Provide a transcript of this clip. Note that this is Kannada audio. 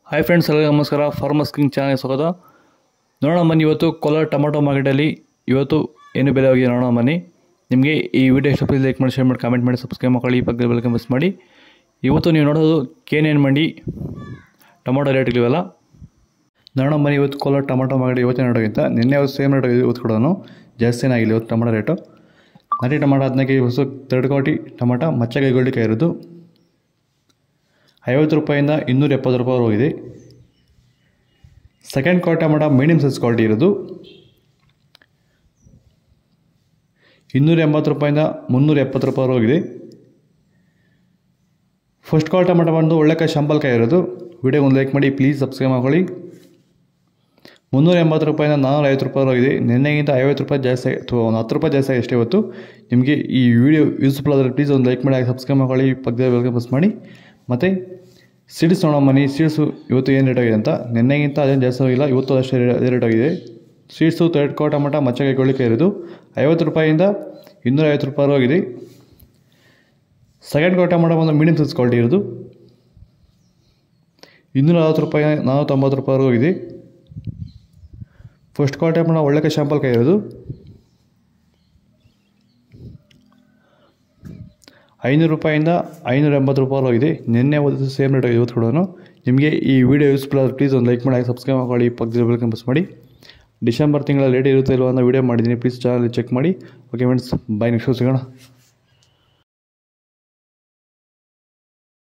ಹಾಯ್ ಫ್ರೆಂಡ್ಸ್ ಎಲ್ಲರಿಗೂ ನಮಸ್ಕಾರ ಫಾರ್ಮರ್ಸ್ ಕಿಂಗ್ ಚಾನಲ್ಗೆ ಸ್ವಾಗತ ನೋಡೋಣ ಬನ್ನಿ ಇವತ್ತು ಕೋಲಾರ ಟೊಮಾಟೊ ಮಾರ್ಕೆಟಲ್ಲಿ ಇವತ್ತು ಏನು ಬೆಲೆ ಹೋಗಿದೆ ನೋಡೋಣ ಬನ್ನಿ ನಿಮಗೆ ಈ ವಿಡಿಯೋ ಇಷ್ಟ ಪ್ಲೀಸ್ ಲೈಕ್ ಮಾಡಿ ಶೇರ್ ಮಾಡಿ ಕಾಮೆಂಟ್ ಮಾಡಿ ಸಬ್ಸ್ಕ್ರೈಬ್ ಮಾಡ್ಕೊಳ್ಳಿ ಈ ಪಕ್ಕದ ಬೆಲ್ಕಮ್ ಮಿಸ್ ಮಾಡಿ ಇವತ್ತು ನೀವು ನೋಡೋದು ಕೆ ಎನ್ ಮಂಡಿ ಟೊಮಾಟೊ ರೇಟ್ಗಳಿವೆಲ್ಲ ನೋಡೋಣ ಬನ್ನಿ ಇವತ್ತು ಕೋಲಾರ ಟೊಮಾಟೊ ಮಾರ್ಕೆಟ್ ಇವತ್ತಿನ ರೇಟೋಗಿಂತ ನಿನ್ನೆ ಅವತ್ತು ಸೇಮ್ ರೇಟ್ ಇವತ್ತು ಕೂಡ ಜಾಸ್ತಿನೇ ಆಗಿಲ್ಲ ಇವತ್ತು ಟೊಮಾಟೊ ರೇಟು ನಾಟಿ ಟೊಮಾಟೊ ಹದಿನೈದು ಕೆ ಜಿ ಹೊಸ ತರ್ಡ್ ಕ್ವಾಲಿಟಿ ಟೊಮಾಟೊ ಮಚ್ಚಗೆ ಗೋಲ್ಡಿಕಾಯಿ ಇರೋದು ಐವತ್ತು ರೂಪಾಯಿಂದ ಇನ್ನೂರ ಎಪ್ಪತ್ತು ರೂಪಾಯಿ ಹೋಗಿದೆ second quality tomato medium size quality ಇರೋದು ಇನ್ನೂರ ಎಂಬತ್ತು ರೂಪಾಯಿಂದ ಮುನ್ನೂರ ಎಪ್ಪತ್ತು ರೂಪಾಯಿ ಹೋಗಿದೆ ಫಸ್ಟ್ ಕ್ವಾಲಿಟಿ ಟೊಮಾಟೊ ಬಂದು ಒಳ್ಳೆಕಾಯಿ ಶಾಂಪಲ್ಕಾಯಿ ಇರೋದು ವಿಡಿಯೋ ಒಂದು ಲೈಕ್ ಮಾಡಿ ಪ್ಲೀಸ್ ಸಬ್ಸ್ಕ್ರೈಬ್ ಮಾಡ್ಕೊಳ್ಳಿ ಮುನ್ನೂರ ಎಂಬತ್ತು ರೂಪಾಯಿಂದ ನಾನ್ನೂರ ಐವತ್ತು ರೂಪಾಯಿ ಹೋಗಿದೆ ನಿನ್ನೆಗಿಂತ ಐವತ್ತು ರೂಪಾಯಿ ಜಾಸ್ತಿ ಅಥವಾ ಒಂದು ಹತ್ತು ರೂಪಾಯಿ ಜಾಸ್ತಿ ಆಗಿ ಅಷ್ಟೇ ಇವತ್ತು ನಿಮಗೆ ಈ ವಿಡಿಯೋ ಯೂಸ್ಫುಲ್ ಆದರೆ ಪ್ಲೀಸ್ ಒಂದು ಲೈಕ್ ಮಾಡಿ ಸಬ್ಸ್ಕ್ರೈಬ್ ಮಾಡ್ಕೊಳ್ಳಿ ಪಕ್ಕದ ವೆಲ್ಕಮ್ ಬಸ್ ಮಾಡಿ ಮತ್ತು ಸೀಡ್ಸ್ ನೋಡೋ ಮನಿ ಸೀಡ್ಸು ಇವತ್ತು ಏನು ರೇಟ್ ಆಗಿದೆ ಅಂತ ನಿನ್ನೆಗಿಂತ ಅದೇನು ಜಾಸ್ತಿ ಹೋಗಿಲ್ಲ ಇವತ್ತು ಅಷ್ಟೇ ರೇ- ಅದೇ ರೇಟ್ ಆಗಿದೆ ಸೀಡ್ಸು ತರ್ಡ್ ಕೋ ಟೊಮಟ ಮಚ್ಚಗೆ ಗೋಳಿಕಾಯಿ ಇರೋದು ಐವತ್ತು ರೂಪಾಯಿಂದ ಇನ್ನೂರ ಐವತ್ತು ರೂಪಾಯಿ ಹೋಗಿದೆ ಸೆಕೆಂಡ್ ಕೋ ಟೊಮಟ ಬಂದು ಮೀಡಿಯಮ್ ಸೈಜ್ ಕ್ವಾಲಿಟಿ ಇರೋದು ಇನ್ನೂರ ನಲ್ವತ್ತು ರೂಪಾಯಿ ನಾನ್ನೂರ ತೊಂಬತ್ತು ರೂಪಾಯಿ ಹೋಗಿದೆ ಫಸ್ಟ್ ಕ್ವಾಲಿಟಿ ಟೊಮಟ ಒಳ್ಳೆಕಾಯಿ ಶಾಂಪಲ್ ಕಾಯಿ ಇರೋದು ಐನೂರು ರೂಪಾಯಿಂದ ಐನೂರ ಎಂಬತ್ತು ರೂಪಾಯಿ ಹೋಗಿದೆ ನಿನ್ನೆ ಓದಿದ್ದು ಸೇಮ್ ರೇಟ್ ಆಗಿದೆ ಇವತ್ತು ಕೂಡ ನಿಮಗೆ ಈ ವಿಡಿಯೋ ಯೂಸ್ಫುಲ್ ಆದರೆ ಪ್ಲೀಸ್ ಒಂದು ಲೈಕ್ ಮಾಡಿ ಸಬ್ಸ್ಕ್ರೈಬ್ ಮಾಡ್ಕೊಳ್ಳಿ ಪಕ್ಕದಲ್ಲಿ ಬೆಲ್ಕಮ್ ಬಸ್ ಮಾಡಿ ಡಿಸೆಂಬರ್ ತಿಂಗಳ ಲೇಟ್ ಇರುತ್ತೆ ಇಲ್ವ ಅನ್ನೋ ವಿಡಿಯೋ ಮಾಡಿದ್ದೀನಿ ಪ್ಲೀಸ್ ಚಾನಲ್ ಚೆಕ್ ಮಾಡಿ ಓಕೆ ಫ್ರೆಂಡ್ಸ್ ಬೈ ನೆಕ್ಸ್ಟ್ ಸಿಗೋಣ